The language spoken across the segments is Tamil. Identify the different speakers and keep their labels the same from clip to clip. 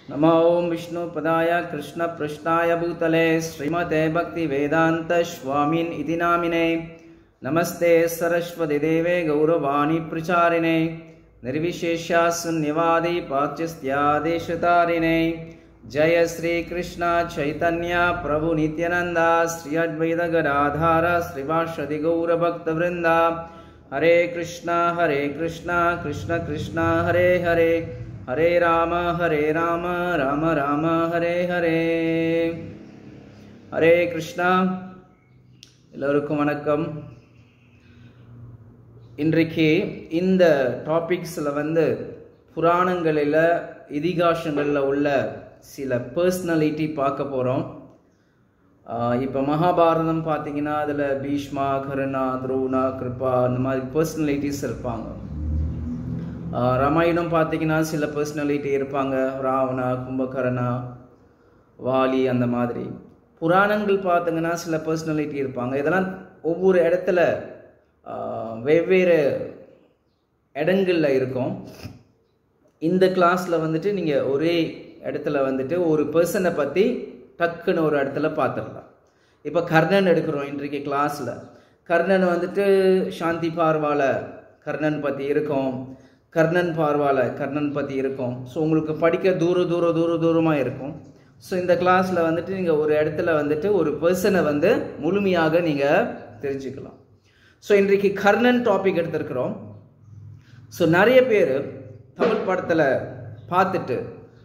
Speaker 1: नमो ॐ विष्णुपदाय कृष्णपृष्ठाय भूतले श्रीमते भक्तिवेदान्तस्वामिन् इति नामिने नमस्ते सरस्वतीदेवे गौरवाणी प्रचारिणे निर्विशेष्या शून्यवादी पाच्यस्त्यादेशतारिणे जय श्रीकृष्ण चैतन्य प्रभु नित्यानन्दा श्री अद्वैत गदाधार श्रीवासदि गौरभक्तवृन्दा हरे कृष्ण हरे कृष्ण कृष्ण कृष्ण हरे हरे ஹரே ராம ஹரே ராம ராம ராம ஹரே ஹரே ஹரே கிருஷ்ணா எல்லோருக்கும் வணக்கம் இன்றைக்கு இந்த டாபிக்ஸில் வந்து புராணங்களில் இதிகாசங்களில் உள்ள சில பர்சனாலிட்டி பார்க்க போகிறோம் இப்போ மகாபாரதம் பார்த்தீங்கன்னா அதில் பீஷ்மா கருணா துருணா கிருபா அந்த மாதிரி பர்சனாலிட்டிஸ் இருப்பாங்க ராமாயணம் பார்த்தீங்கன்னா சில பர்சனாலிட்டி இருப்பாங்க ராவணா கும்பகரணா வாலி அந்த மாதிரி புராணங்கள் பார்த்தீங்கன்னா சில பர்சனாலிட்டி இருப்பாங்க இதெல்லாம் ஒவ்வொரு இடத்துல வெவ்வேறு இடங்களில் இருக்கும் இந்த கிளாஸில் வந்துட்டு நீங்கள் ஒரே இடத்துல வந்துட்டு ஒரு பர்சனை பற்றி டக்குன்னு ஒரு இடத்துல பார்த்துடலாம் இப்போ கர்ணன் எடுக்கிறோம் இன்றைக்கு கிளாஸில் கர்ணன் வந்துட்டு சாந்தி பார்வால கர்ணன் பற்றி இருக்கும் கர்ணன் பார்வால கர்ணன் பற்றி இருக்கும் ஸோ உங்களுக்கு படிக்க தூர தூர தூர தூரமாக இருக்கும் ஸோ இந்த கிளாஸில் வந்துட்டு நீங்கள் ஒரு இடத்துல வந்துட்டு ஒரு பர்சனை வந்து முழுமையாக நீங்கள் தெரிஞ்சுக்கலாம் ஸோ இன்றைக்கு கர்ணன் டாபிக் எடுத்திருக்கிறோம் ஸோ நிறைய பேர் தமிழ் படத்தில் பார்த்துட்டு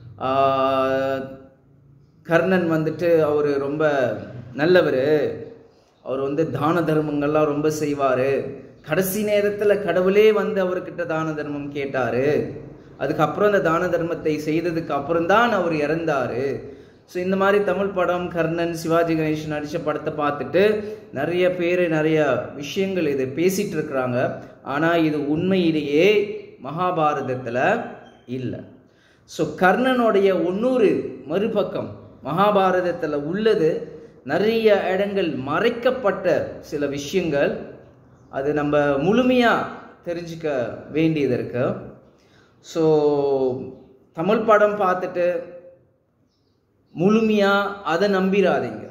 Speaker 1: கர்ணன் வந்துட்டு அவர் ரொம்ப நல்லவர் அவர் வந்து தான தர்மங்கள்லாம் ரொம்ப செய்வார் கடைசி நேரத்தில் கடவுளே வந்து அவர்கிட்ட தான தர்மம் கேட்டார் அதுக்கப்புறம் அந்த தான தர்மத்தை செய்ததுக்கு அப்புறம் தான் அவர் இறந்தார் ஸோ இந்த மாதிரி தமிழ் படம் கர்ணன் சிவாஜி கணேசன் நடித்த படத்தை பார்த்துட்டு நிறைய பேர் நிறைய விஷயங்கள் இது பேசிகிட்டு இருக்கிறாங்க ஆனால் இது உண்மையிலேயே மகாபாரதத்தில் இல்லை ஸோ கர்ணனுடைய ஒன்னொரு மறுபக்கம் மகாபாரதத்தில் உள்ளது நிறைய இடங்கள் மறைக்கப்பட்ட சில விஷயங்கள் அது நம்ம முழுமையாக தெரிஞ்சுக்க வேண்டியது இருக்கு ஸோ தமிழ் படம் பார்த்துட்டு முழுமையாக அதை நம்பிடாதீங்க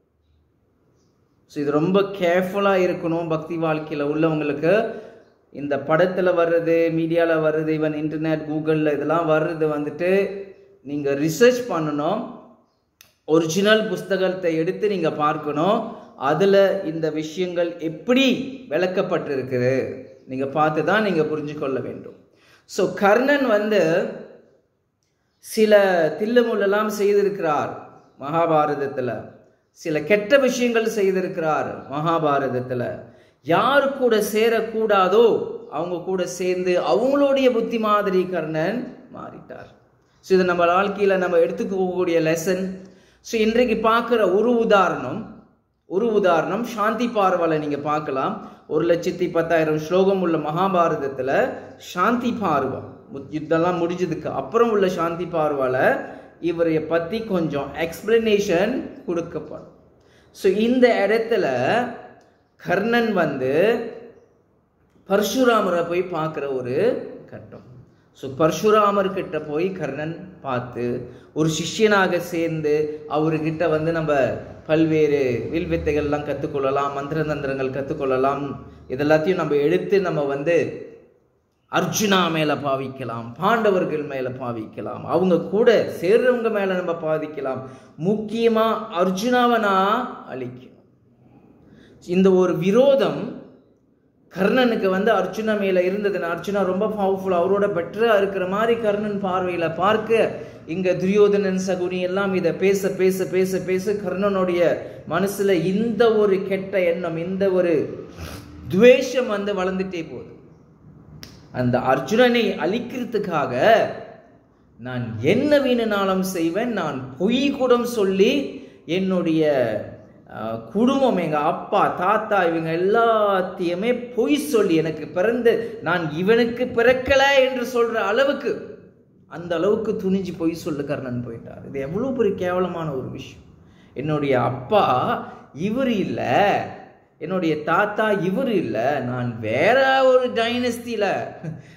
Speaker 1: ஸோ இது ரொம்ப கேர்ஃபுல்லாக இருக்கணும் பக்தி வாழ்க்கையில் உள்ளவங்களுக்கு இந்த படத்தில் வர்றது மீடியாவில் வர்றது ஈவன் இன்டர்நெட் கூகுளில் இதெல்லாம் வர்றது வந்துட்டு நீங்கள் ரிசர்ச் பண்ணணும் ஒரிஜினல் புஸ்தகத்தை எடுத்து நீங்கள் பார்க்கணும் அதில் இந்த விஷயங்கள் எப்படி விளக்கப்பட்டிருக்குது நீங்கள் பார்த்து தான் நீங்கள் புரிஞ்சு கொள்ள வேண்டும் ஸோ கர்ணன் வந்து சில தில்லுமுள்ளெல்லாம் செய்திருக்கிறார் மகாபாரதத்தில் சில கெட்ட விஷயங்கள் செய்திருக்கிறார் மகாபாரதத்தில் யார் கூட சேரக்கூடாதோ அவங்க கூட சேர்ந்து அவங்களுடைய புத்தி மாதிரி கர்ணன் மாறிட்டார் ஸோ இது நம்ம வாழ்க்கையில் நம்ம எடுத்துக்கக்கூடிய லெசன் ஸோ இன்றைக்கு பார்க்குற ஒரு உதாரணம் ஒரு உதாரணம் சாந்தி பார்வலை நீங்கள் பார்க்கலாம் ஒரு லட்சத்தி பத்தாயிரம் ஸ்லோகம் உள்ள மகாபாரதத்தில் சாந்தி பார்வா யுத்தம்லாம் முடிஞ்சதுக்கு அப்புறம் உள்ள சாந்தி பார்வால இவரை பற்றி கொஞ்சம் எக்ஸ்பிளனேஷன் கொடுக்கப்படும் ஸோ இந்த இடத்துல கர்ணன் வந்து பரசுராமரை போய் பார்க்குற ஒரு கட்டம் ஸோ பரசுராமர் கிட்ட போய் கர்ணன் பார்த்து ஒரு சிஷ்யனாக சேர்ந்து அவர்கிட்ட வந்து நம்ம பல்வேறு வில் வித்தைகள்லாம் கற்றுக்கொள்ளலாம் மந்திர தந்திரங்கள் கற்றுக்கொள்ளலாம் இதெல்லாத்தையும் நம்ம எடுத்து நம்ம வந்து அர்ஜுனா மேலே பாவிக்கலாம் பாண்டவர்கள் மேலே பாவிக்கலாம் அவங்க கூட சேர்றவங்க மேலே நம்ம பாவிக்கலாம் முக்கியமாக அர்ஜுனாவை நான் அழிக்கணும் இந்த ஒரு விரோதம் கர்ணனுக்கு வந்து அர்ஜுனா மேல இருந்ததுன்னா அர்ஜுனா ரொம்ப பவர்ஃபுல் அவரோட பெட்டரா இருக்கிற மாதிரி கர்ணன் பார்வையில பார்க்க இங்க துரியோதனன் சகுனி எல்லாம் இதை பேச பேச பேச பேச கர்ணனுடைய மனசுல இந்த ஒரு கெட்ட எண்ணம் இந்த ஒரு துவேஷம் வந்து வளர்ந்துட்டே போகுது அந்த அர்ஜுனனை அழிக்கிறதுக்காக நான் என்ன வேணுனாலும் செய்வேன் நான் பொய் கூடம் சொல்லி என்னுடைய குடும்பம் எங்கள் அப்பா தாத்தா இவங்க எல்லாத்தையுமே பொய் சொல்லி எனக்கு பிறந்து நான் இவனுக்கு பிறக்கல என்று சொல்ற அளவுக்கு அந்த அளவுக்கு துணிஞ்சு பொய் சொல்லு கர்ணன் போயிட்டார் இது எவ்வளோ பெரிய கேவலமான ஒரு விஷயம் என்னுடைய அப்பா இவர் இல்லை என்னுடைய தாத்தா இவர் இல்லை நான் வேற ஒரு டைனஸ்டியில்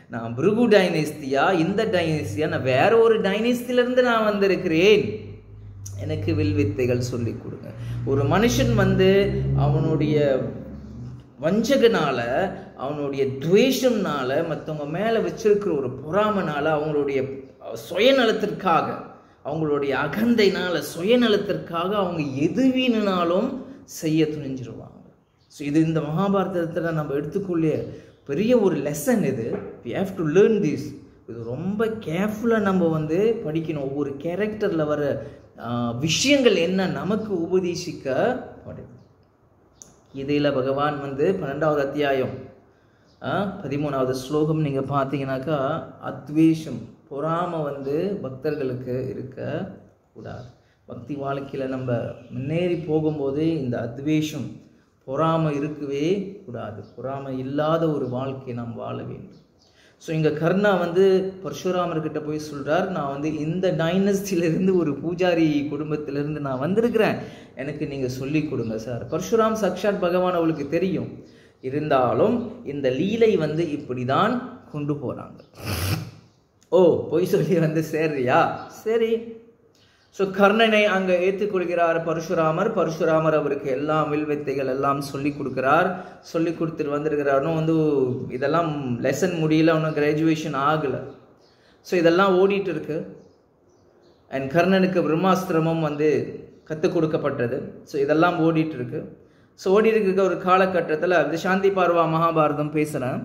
Speaker 1: நான் பிருகு டைனஸ்தியா இந்த டைனஸ்தியா நான் வேற ஒரு டைனஸ்தியிலிருந்து நான் வந்திருக்கிறேன் எனக்கு வில்வித்தைகள் சொல்லி கொடுங்க ஒரு மனுஷன் வந்து அவனுடைய வஞ்சகனால அவனுடைய துவேஷம்னால மற்றவங்க மேலே வச்சிருக்கிற ஒரு பொறாமனால அவங்களுடைய சுயநலத்திற்காக அவங்களுடைய அகந்தைனால சுயநலத்திற்காக அவங்க எது வீணுனாலும் செய்ய துணிஞ்சிருவாங்க ஸோ இது இந்த மகாபாரதத்தில் நம்ம எடுத்துக்கொள்ளே பெரிய ஒரு லெசன் இது we have to learn this இது ரொம்ப கேர்ஃபுல்லாக நம்ம வந்து படிக்கணும் ஒவ்வொரு கேரக்டரில் வர ஆஹ், விஷயங்கள் என்ன நமக்கு உபதேசிக்கப்படுது இதில் பகவான் வந்து பன்னெண்டாவது அத்தியாயம் ஆஹ், பதிமூணாவது ஸ்லோகம் நீங்கள் பார்த்தீங்கன்னாக்கா அத்வேஷம் பொறாமை வந்து பக்தர்களுக்கு இருக்க கூடாது பக்தி வாழ்க்கையில் நம்ம முன்னேறி போகும்போது இந்த அத்வேஷம் பொறாமை இருக்கவே கூடாது பொறாமை இல்லாத ஒரு வாழ்க்கையை நாம் வாழ வேண்டும் ஸோ இங்கே கர்ணா வந்து பரசுராமர்கிட்ட போய் சொல்றார் நான் வந்து இந்த டைனஸ்டியிலிருந்து ஒரு பூஜாரி குடும்பத்திலிருந்து நான் வந்திருக்கிறேன் எனக்கு நீங்கள் சொல்லி கொடுங்க சார் பரசுராம் சாக்ஷாத் பகவான் அவளுக்கு தெரியும் இருந்தாலும் இந்த லீலை வந்து இப்படி தான் கொண்டு போகிறாங்க ஓ பொய் சொல்லி வந்து சேர்றியா சரி ஸோ கர்ணனை அங்கே ஏற்றுக்கொள்கிறார் பரசுராமர் பரசுராமர் அவருக்கு எல்லாம் வில்வித்தைகள் எல்லாம் சொல்லி கொடுக்குறார் சொல்லி கொடுத்துட்டு வந்திருக்கிறார் இன்னும் வந்து இதெல்லாம் லெசன் முடியல இன்னும் கிராஜுவேஷன் ஆகலை ஸோ இதெல்லாம் ஓடிட்டு இருக்கு அண்ட் கர்ணனுக்கு பிரம்மாஸ்திரமும் வந்து கற்றுக் கொடுக்கப்பட்டது ஸோ இதெல்லாம் ஓடிட்டு இருக்கு ஸோ ஓடிட்டு இருக்க ஒரு காலகட்டத்தில் அது சாந்தி பார்வா மகாபாரதம் பேசுகிறேன்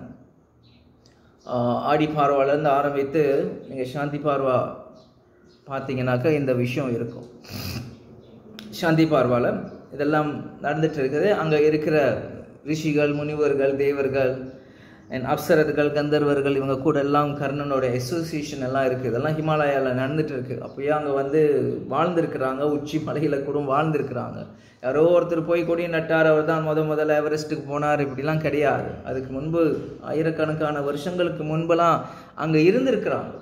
Speaker 1: ஆடி பார்வாலேருந்து ஆரம்பித்து நீங்கள் சாந்தி பார்வா பார்த்தீங்கன்னாக்கா இந்த விஷயம் இருக்கும் சாந்தி பார்வால இதெல்லாம் நடந்துட்டு இருக்குது அங்கே இருக்கிற ரிஷிகள் முனிவர்கள் தேவர்கள் அண்ட் அப்சரர்கள் கந்தர்வர்கள் இவங்க கூட எல்லாம் கர்ணனோட அசோசியேஷன் எல்லாம் இருக்குது இதெல்லாம் ஹிமாலயாவில் நடந்துட்டு இருக்கு அப்போயே அங்கே வந்து வாழ்ந்திருக்கிறாங்க உச்சி மலையில் கூட வாழ்ந்திருக்கிறாங்க யாரோ ஒருத்தர் போய் கொடி நட்டார் அவர் தான் முத முதல்ல எவரெஸ்ட்டுக்கு போனார் இப்படிலாம் கிடையாது அதுக்கு முன்பு ஆயிரக்கணக்கான வருஷங்களுக்கு முன்பெல்லாம் அங்கே இருந்திருக்கிறாங்க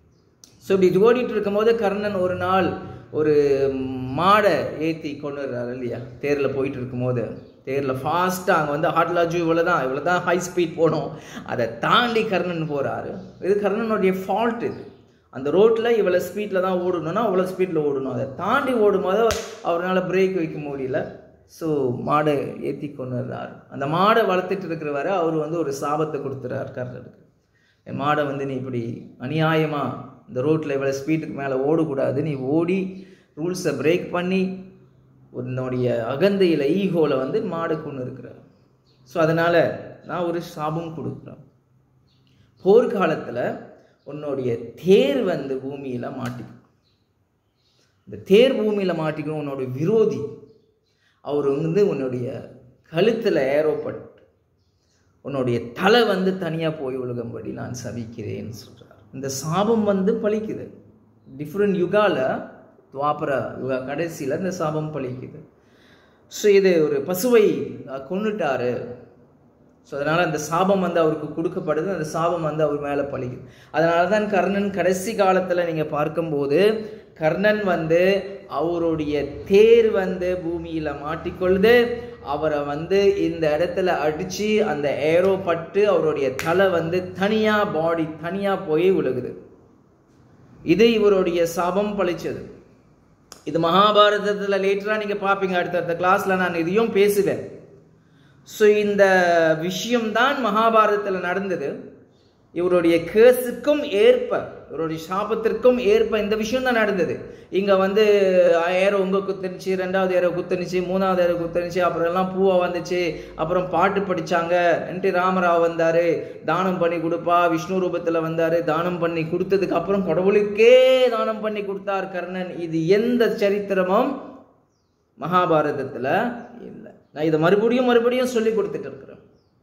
Speaker 1: ஸோ இப்படி ஓடிட்டு இருக்கும்போது கர்ணன் ஒரு நாள் ஒரு மாடை ஏற்றி கொண்டு வர்றாரு இல்லையா தேரில் போயிட்டு இருக்கும்போது தேரில் ஃபாஸ்ட்டாக அங்கே வந்து ஹாட்லாஜு இவ்வளோ தான் இவ்வளோ தான் ஹை ஸ்பீட் போகணும் அதை தாண்டி கர்ணன் போகிறாரு இது கர்ணனுடைய ஃபால்ட் இது அந்த ரோட்டில் இவ்வளோ ஸ்பீடில் தான் ஓடணும்னா அவ்வளோ ஸ்பீடில் ஓடணும் அதை தாண்டி ஓடும்போது அவரால் பிரேக் வைக்க முடியல ஸோ மாடை ஏற்றி கொண்டு வர்றாரு அந்த மாடை வளர்த்துட்டு இருக்கிறவரை அவர் வந்து ஒரு சாபத்தை கொடுத்துறாரு கர்ணனுக்கு என் மாடை வந்து நீ இப்படி அநியாயமாக இந்த ரோட்டில் இவ்வளோ ஸ்பீடுக்கு மேலே ஓடக்கூடாது நீ ஓடி ரூல்ஸை பிரேக் பண்ணி உன்னுடைய அகந்தையில் ஈகோவில் வந்து மாடு கொண்டு இருக்கிற ஸோ அதனால் நான் ஒரு சாபம் கொடுக்குறேன் போர்க்காலத்தில் உன்னுடைய தேர் வந்து பூமியில் மாட்டிக்கும் இந்த தேர் பூமியில் மாட்டிக்கணும் உன்னோட விரோதி அவர் வந்து உன்னுடைய கழுத்தில் ஏரோப்பட்டு உன்னுடைய தலை வந்து தனியாக போய் விழுகும்படி நான் சபிக்கிறேன்னு சொல்கிறார் இந்த சாபம் வந்து பலிக்குது டிஃப்ரெண்ட் யுகால துவாபர யுகா கடைசியில் இந்த சாபம் பலிக்குது ஸோ இது ஒரு பசுவை அஹ், கொன்னுட்டாரு ஸோ அதனால் அந்த சாபம் வந்து அவருக்கு கொடுக்கப்படுது அந்த சாபம் வந்து அவர் மேலே பழிக்குது அதனால தான் கர்ணன் கடைசி காலத்தில் நீங்கள் பார்க்கும்போது கர்ணன் வந்து அவருடைய தேர் வந்து பூமியில் மாட்டிக்கொள்ளுது அவரை வந்து இந்த இடத்துல அடித்து அந்த ஏரோ பட்டு அவருடைய தலை வந்து தனியாக பாடி தனியாக போய் விழுகுது இது இவருடைய சாபம் பழிச்சது இது மகாபாரதத்தில் லேட்டராக நீங்கள் பார்ப்பீங்க அடுத்தடுத்த கிளாஸில் நான் இதையும் பேசுவேன் ஸோ இந்த விஷயம்தான் மகாபாரதத்தில் நடந்தது இவருடைய கேஸுக்கும் ஏற்ப இவருடைய சாபத்திற்கும் ஏற்ப இந்த விஷயம் தான் நடந்தது இங்கே வந்து ஏரோ உங்க குத்துனுச்சு ரெண்டாவது ஏரோ குத்துனுச்சு மூணாவது ஏரோ குத்துனுச்சு அப்புறம் எல்லாம் பூவா வந்துச்சு அப்புறம் பாட்டு படிச்சாங்க என் டி ராமராவ் வந்தாரு தானம் பண்ணி கொடுப்பா விஷ்ணு ரூபத்தில் வந்தாரு தானம் பண்ணி கொடுத்ததுக்கு அப்புறம் கடவுளுக்கே தானம் பண்ணி கொடுத்தார் கர்ணன் இது எந்த சரித்திரமும் மகாபாரதத்தில் இல்லை நான் இதை மறுபடியும் மறுபடியும் சொல்லி கொடுத்துட்டு இருக்கிறேன்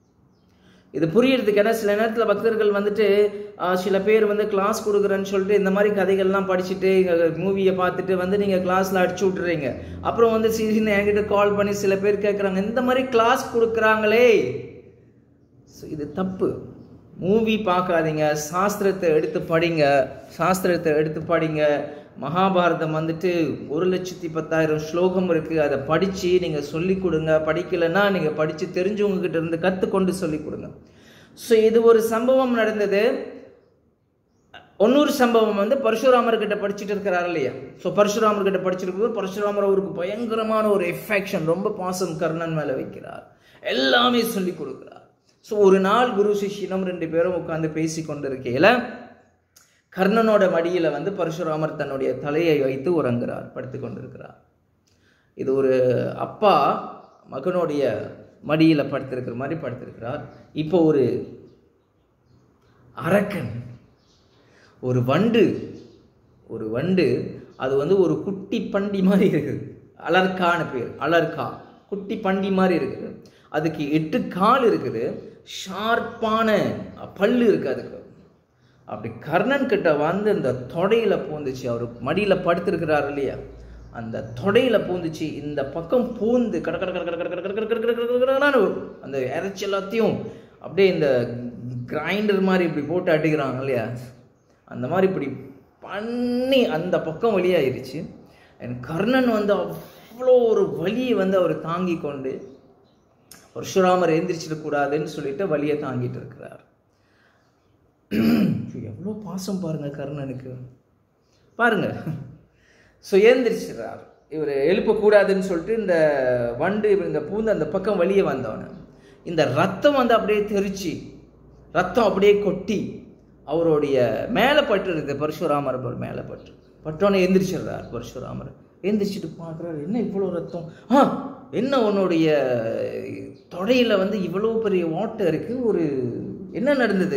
Speaker 1: இது புரியறதுக்கு ஏன்னா சில நேரத்தில் பக்தர்கள் வந்துட்டு ஆஹ், சில பேர் வந்து கிளாஸ் கொடுக்குறேன்னு சொல்லிட்டு இந்த மாதிரி கதைகள்லாம் படிச்சுட்டு மூவியை பார்த்துட்டு வந்து நீங்கள் கிளாஸில் அடிச்சு விட்டுறீங்க அப்புறம் வந்து சீசன் என்கிட்ட கால் பண்ணி சில பேர் கேட்குறாங்க இந்த மாதிரி கிளாஸ் கொடுக்குறாங்களே So, இது தப்பு மூவி பார்க்காதீங்க சாஸ்திரத்தை எடுத்து படிங்க சாஸ்திரத்தை எடுத்து படிங்க மகாபாரதம் வந்துட்டு ஒரு லட்சத்தி பத்தாயிரம் ஸ்லோகம் இருக்குது அதை படித்து நீங்கள் சொல்லி கொடுங்க படிக்கலைன்னா நீங்கள் படித்து தெரிஞ்சவங்க கிட்ட இருந்து கற்றுக்கொண்டு சொல்லி கொடுங்க ஸோ இது ஒரு சம்பவம் நடந்தது இன்னொரு சம்பவம் வந்து பரசுராமர் கிட்ட படிச்சுட்டு இருக்கிறார் இல்லையா ஸோ பரசுராமர் கிட்ட படிச்சிருக்கும் பரசுராமர் அவருக்கு பயங்கரமான ஒரு எஃபெக்ஷன் ரொம்ப பாசம் கர்ணன் மேலே வைக்கிறார் எல்லாமே சொல்லி கொடுக்கிறார் ஸோ ஒரு நாள் குரு சிஷ்யனும் ரெண்டு பேரும் உட்காந்து பேசி கொண்டிருக்கையில கர்ணனோட மடியில வந்து பரசுராமர் தன்னுடைய தலையை வைத்து உறங்குறார் படுத்து கொண்டிருக்கிறார் இது ஒரு அப்பா மகனுடைய மடியில படுத்திருக்கிற மாதிரி படுத்திருக்கிறார் இப்போ ஒரு அரக்கன் ஒரு வண்டு ஒரு வண்டு அது வந்து ஒரு குட்டி பண்டி மாதிரி இருக்குது அலர்கான்னு பேர் அலர்கா குட்டி பண்டி மாதிரி இருக்குது அதுக்கு எட்டு கால் இருக்குது ஷார்ப்பான பல்லு இருக்கு அதுக்கு அப்படி கர்ணன் கிட்ட வந்து இந்த தொடையில பூந்துச்சு அவர் மடியில படுத்திருக்கிறார் இல்லையா அந்த தொடையில பூந்துச்சு இந்த பக்கம் பூந்து கட கட கட கட கட கட கட கட கட கட கட கடன்னு அந்த இறைச்சி எல்லாத்தையும் அப்படியே இந்த கிரைண்டர் மாதிரி இப்படி போட்டு அடிக்கிறாங்க இல்லையா அந்த மாதிரி இப்படி பண்ணி அந்த பக்கம் வழியாயிருச்சு என் கர்ணன் வந்து அவ்வளோ ஒரு வலியை வந்து அவர் தாங்கி கொண்டு பரசுராமர் எந்திரிச்சிடக்கூடாதுன்னு சொல்லிட்டு வலியை தாங்கிட்டு இருக்கிறார் எவ்வளோ பாசம் பாருங்க கர்ணனுக்கு பாருங்க ஸோ ஏந்திரிச்சிடுறார் இவர் எழுப்பக்கூடாதுன்னு சொல்லிட்டு இந்த வண்டு இவர் இந்த பூந்து அந்த பக்கம் வெளியே வந்தவன இந்த ரத்தம் வந்து அப்படியே தெரிச்சு ரத்தம் அப்படியே கொட்டி அவருடைய மேலே பட்டுருது பரசுராமர் அவர் மேலே பட்டு பட்டோன்னே எந்திரிச்சிடுறார் பரசுராமர் எந்திரிச்சிட்டு பார்க்குறாரு என்ன இவ்வளோ ரத்தம் ஆ என்ன உன்னுடைய தொடையில் வந்து இவ்வளோ பெரிய ஓட்டை இருக்குது ஒரு என்ன நடந்தது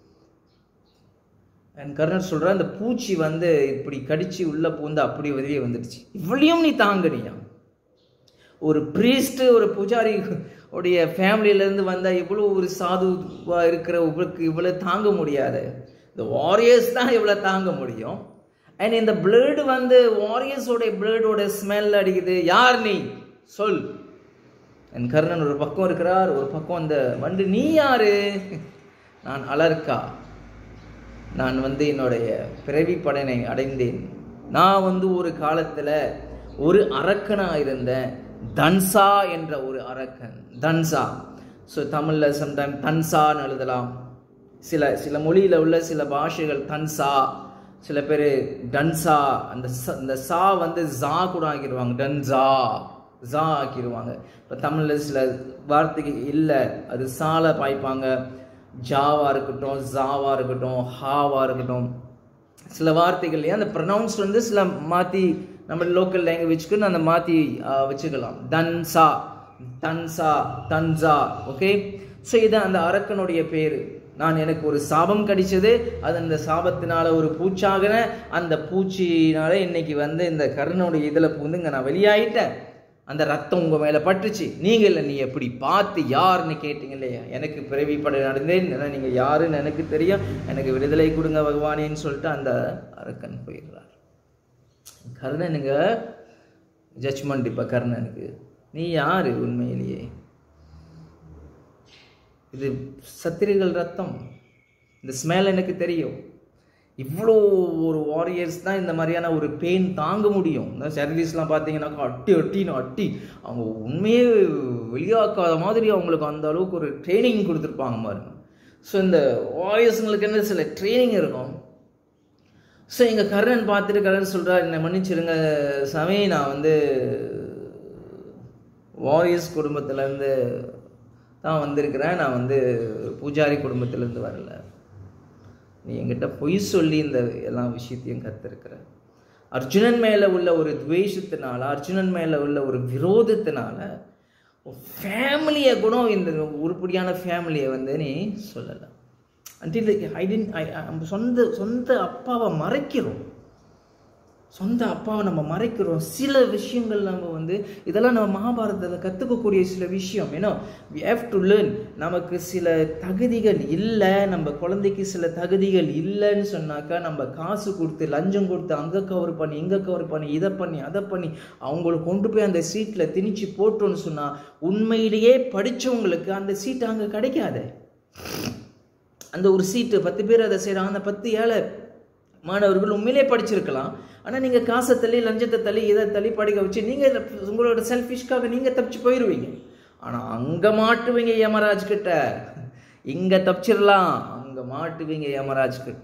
Speaker 1: என் கர்ணர் சொல்ற அந்த பூச்சி வந்து இப்படி கடிச்சு உள்ள பூந்து அப்படி வெளியே வந்துடுச்சு இவ்வளையும் நீ தாங்கனியா ஒரு பிரீஸ்ட் ஒரு பூஜாரி உடைய ஃபேமிலியில இருந்து வந்தா இவ்வளோ ஒரு சாதுவா இருக்கிற உங்களுக்கு இவ்வளவு தாங்க முடியாது இந்த வாரியர்ஸ் தான் இவ்வளவு தாங்க முடியும் அண்ட் இந்த பிளட் வந்து வாரியர்ஸோட பிளடோட ஸ்மெல் அடிக்குது யார் நீ சொல் என் கர்ணன் ஒரு பக்கம் இருக்கிறார் ஒரு பக்கம் அந்த வண்டு நீ யாரு நான் அலர்கா நான் வந்து என்னுடைய பிறவி படனை அடைந்தேன் நான் வந்து ஒரு காலத்தில் ஒரு அரக்கனாக இருந்தேன் தன்சா என்ற ஒரு அரக்கன் தன்சா ஸோ தமிழில் சம்டைம் தன்சான்னு எழுதலாம் சில சில மொழியில் உள்ள சில பாஷைகள் தன்சா சில பேர் டன்சா அந்த ச இந்த சா வந்து ஜா கூட ஆக்கிடுவாங்க டன்சா ஜா ஆக்கிடுவாங்க இப்போ தமிழில் சில வார்த்தைக்கு இல்லை அது சால பாய்ப்பாங்க ஜாவா இருக்கட்டும் ஜாவா இருக்கட்டும் ஹாவா இருக்கட்டும் சில வார்த்தைகள்லையும் அந்த ப்ரொனவுன்ஸ் வந்து சில மாற்றி நம்ம லோக்கல் லாங்குவேஜ்க்கு அந்த மாற்றி வச்சுக்கலாம் தன்சா தன்சா தன்சா ஓகே ஸோ இது அந்த அரக்கனுடைய பேர் நான் எனக்கு ஒரு சாபம் கடிச்சது அது அந்த சாபத்தினால ஒரு பூச்சாகின அந்த பூச்சினால இன்னைக்கு வந்து இந்த கருணுடைய இதில் பூந்துங்க நான் வெளியாயிட்டேன் அந்த ரத்தம் உங்க மேல பட்டுச்சு நீங்க இல்லை நீ எப்படி பார்த்து யாருன்னு கேட்டீங்க இல்லையா எனக்கு பிறவிப்பட நடந்தேன் ஏன்னா நீங்க யாருன்னு எனக்கு தெரியும் எனக்கு விடுதலை கொடுங்க பகவானேன்னு சொல்லிட்டு அந்த அரக்கன் போயிடுறார் கர்ணனுங்க ஜட்ஜ்மெண்ட் இப்ப கர்ணனுக்கு நீ யாரு உண்மையிலேயே இது சத்திரிகள் ரத்தம் இந்த ஸ்மெல் எனக்கு தெரியும் இவ்வளோ ஒரு வாரியர்ஸ் தான் இந்த மாதிரியான ஒரு பெயின் தாங்க முடியும் இந்த சர்வீஸ்லாம் பார்த்தீங்கன்னாக்கா அட்டி அட்டின்னு அட்டி அவங்க உண்மையே வெளியாக்காத மாதிரி அவங்களுக்கு அந்த அளவுக்கு ஒரு ட்ரைனிங் கொடுத்துருப்பாங்க பாருங்க ஸோ இந்த வாரியர்ஸுங்களுக்கு என்ன சில ட்ரைனிங் இருக்கும் ஸோ எங்கள் கர்ணன் பார்த்துட்டு கர்ணன் சொல்கிறார் என்னை மன்னிச்சிருங்க சாமி நான் வந்து வாரியர்ஸ் குடும்பத்துலேருந்து தான் வந்திருக்கிறேன் நான் வந்து பூஜாரி குடும்பத்திலேருந்து வரல நீ என்கிட்ட பொய் சொல்லி இந்த எல்லா விஷயத்தையும் கற்றுருக்கிற அர்ஜுனன் மேலே உள்ள ஒரு துவேஷத்தினால அர்ஜுனன் மேலே உள்ள ஒரு விரோதத்தினால ஃபேமிலியை கூட இந்த உருப்படியான ஃபேமிலியை வந்து நீ சொல்லலை அன்டில் ஐ டென்ட் சொந்த சொந்த அப்பாவை மறைக்கிறோம் சொந்த அப்பாவை நம்ம மறைக்கிறோம் சில விஷயங்கள் நம்ம வந்து இதெல்லாம் நம்ம மகாபாரதத்தில் கற்றுக்கக்கூடிய சில விஷயம் ஏன்னா வி ஹேவ் டு லேர்ன் நமக்கு சில தகுதிகள் இல்லை நம்ம குழந்தைக்கு சில தகுதிகள் இல்லைன்னு சொன்னாக்கா நம்ம காசு கொடுத்து லஞ்சம் கொடுத்து அங்கே கவர் பண்ணி இங்கே கவர் பண்ணி இதை பண்ணி அதை பண்ணி அவங்கள கொண்டு போய் அந்த சீட்டில் திணிச்சு போட்டோன்னு சொன்னால் உண்மையிலேயே படித்தவங்களுக்கு அந்த சீட்டு அங்கே கிடைக்காது அந்த ஒரு சீட்டு பத்து பேர் அதை செய்கிறாங்க அந்த பத்து ஏழை மாணவர்கள் உண்மையிலே படிச்சிருக்கலாம் ஆனால் நீங்கள் காசை தள்ளி லஞ்சத்தை தள்ளி இதை தள்ளி படிக்க வச்சு நீங்கள் உங்களோட செல்ஃபிஷ்காக நீங்கள் தப்பிச்சு போயிடுவீங்க ஆனால் அங்கே மாட்டுவீங்க யமராஜ் கிட்ட இங்கே தப்பிச்சிடலாம் அங்கே மாட்டுவீங்க யமராஜ் கிட்ட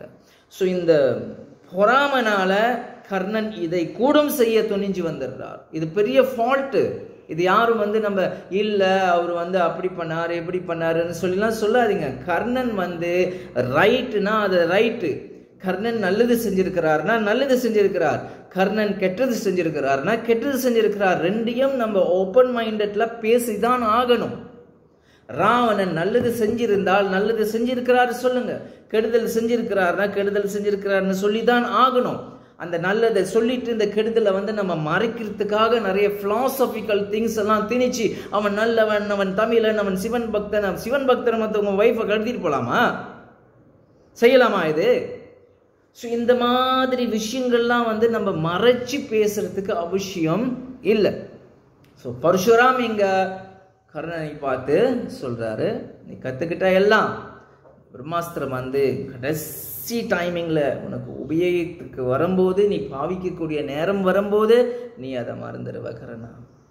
Speaker 1: ஸோ இந்த பொறாமனால கர்ணன் இதை கூடம் செய்ய துணிஞ்சு வந்துடுறார் இது பெரிய ஃபால்ட்டு இது யாரும் வந்து நம்ம இல்லை அவர் வந்து அப்படி பண்ணார் எப்படி பண்ணாருன்னு சொல்லிலாம் சொல்லாதீங்க கர்ணன் வந்து ரைட்டுனா அது ரைட்டு கர்ணன் நல்லது செஞ்சிருக்கிறார்னா நல்லது செஞ்சிருக்கிறார் கர்ணன் கெட்டது செஞ்சிருக்கிறார்னா கெட்டது செஞ்சிருக்கிறார் ரெண்டையும் நம்ம ஓப்பன் மைண்டட்ல பேசிதான் ஆகணும் ராவணன் நல்லது செஞ்சிருந்தால் நல்லது செஞ்சிருக்கிறாரு சொல்லுங்க கெடுதல் செஞ்சிருக்கிறார்னா கெடுதல் செஞ்சிருக்கிறார்னு சொல்லிதான் ஆகணும் அந்த நல்லதை சொல்லிட்டு இந்த கெடுதலை வந்து நம்ம மறைக்கிறதுக்காக நிறைய பிலாசபிக்கல் திங்ஸ் எல்லாம் திணிச்சு அவன் நல்லவன் அவன் தமிழன் அவன் சிவன் பக்தன் அவன் சிவன் பக்தன் மற்றவங்க ஒய்ஃபை கடத்திட்டு போலாமா செய்யலாமா இது ஸோ இந்த மாதிரி விஷயங்கள்லாம் வந்து நம்ம மறைச்சு பேசுறதுக்கு அவசியம் இல்லை ஸோ பரசுராம் இங்க கர்ணனை பார்த்து சொல்றாரு நீ கத்துக்கிட்ட எல்லாம் பிரம்மாஸ்திரம் வந்து கடைசி டைமிங்ல உனக்கு உபயோகத்துக்கு வரும்போது நீ பாவிக்கக்கூடிய நேரம் வரும்போது நீ அதை மறந்துடுவ கர்ணா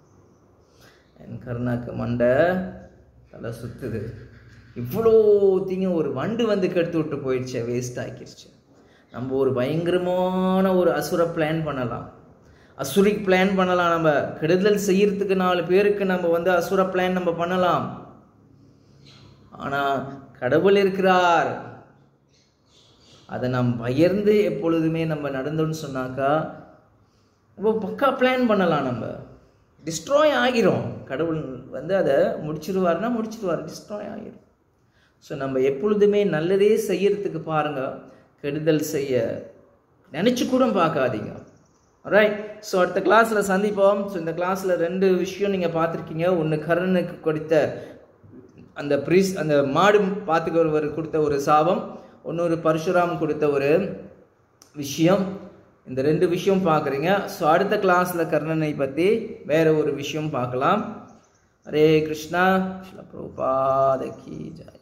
Speaker 1: என் கர்ணாக்கு மண்டை தலை சுத்துது இவ்வளோத்தையும் ஒரு வண்டு வந்து கெடுத்து விட்டு போயிடுச்சு வேஸ்ட் ஆக்கிடுச்சு நம்ம ஒரு பயங்கரமான ஒரு அசுர பிளான் பண்ணலாம் அசுரிக் பிளான் பண்ணலாம் நம்ம கெடுதல் செய்யறதுக்கு நாலு பேருக்கு நம்ம வந்து அசுர பிளான் நம்ம பண்ணலாம் ஆனா கடவுள் இருக்கிறார் அதை நாம் பயர்ந்து எப்பொழுதுமே நம்ம நடந்தோம்னு சொன்னாக்கா ரொம்ப பக்கா பிளான் பண்ணலாம் நம்ம டிஸ்ட்ராய் ஆகிரும் கடவுள் வந்து அதை முடிச்சிருவாருன்னா முடிச்சிருவார் டிஸ்ட்ராய் ஆகிரும் ஸோ நம்ம எப்பொழுதுமே நல்லதே செய்யறதுக்கு பாருங்க கெடுதல் செய்ய நினச்சி கூட பார்க்காதீங்க ரைட் ஸோ அடுத்த கிளாஸில் சந்திப்போம் ஸோ இந்த கிளாஸில் ரெண்டு விஷயம் நீங்கள் பார்த்துருக்கீங்க ஒன்று கர்ணனுக்கு கொடுத்த அந்த ப்ரீஸ் அந்த மாடு பார்த்துக்கிறவர் கொடுத்த ஒரு சாபம் இன்னொரு பரசுராம் கொடுத்த ஒரு விஷயம் இந்த ரெண்டு விஷயம் பார்க்குறீங்க ஸோ அடுத்த கிளாஸில் கர்ணனை பற்றி வேற ஒரு விஷயம் பார்க்கலாம் ஹரே கிருஷ்ணா பிரபாத கி ஜெய்